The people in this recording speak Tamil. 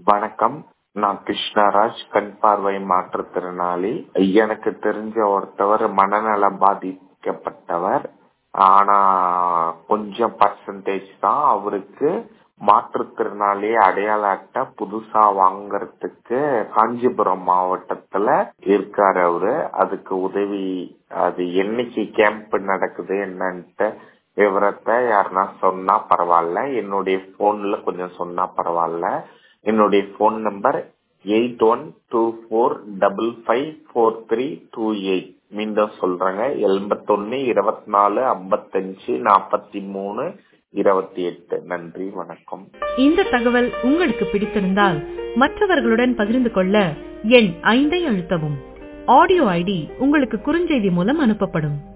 வணக்கம் நான் கிருஷ்ணராஜ் கண் பார்வை மாற்றுத்திறனாளி எனக்கு தெரிஞ்ச ஒருத்தவர் மனநலம் பாதிக்கப்பட்டவர் ஆனா கொஞ்சம் பர்சன்டேஜ் தான் அவருக்கு மாற்றுத்திறனாளி அடையாள அட்டை புதுசா வாங்கறதுக்கு காஞ்சிபுரம் மாவட்டத்துல இருக்காரு அவரு அதுக்கு உதவி அது என்னைக்கு கேம்ப் நடக்குது என்னன்ட்டு விவரத்தை யாருன்னா சொன்னா பரவாயில்ல என்னுடைய போன்ல கொஞ்சம் சொன்னா பரவாயில்ல என்னுடைய phone number eight one two four double five four three two eight மீண்டும் சொல்றேங்க எண்பத்தொன்னு இருபத்தி நாலு ஐம்பத்தஞ்சு நாற்பத்தி மூணு இருபத்தி எட்டு நன்றி வணக்கம் இந்த தகவல் உங்களுக்கு பிடித்திருந்தால் மற்றவர்களுடன் பகிர்ந்து கொள்ள எண் ஐந்தை அழுத்தவும் ஆடியோ ஐடி உங்களுக்கு குறுஞ்செய்தி மூலம் அனுப்பப்படும்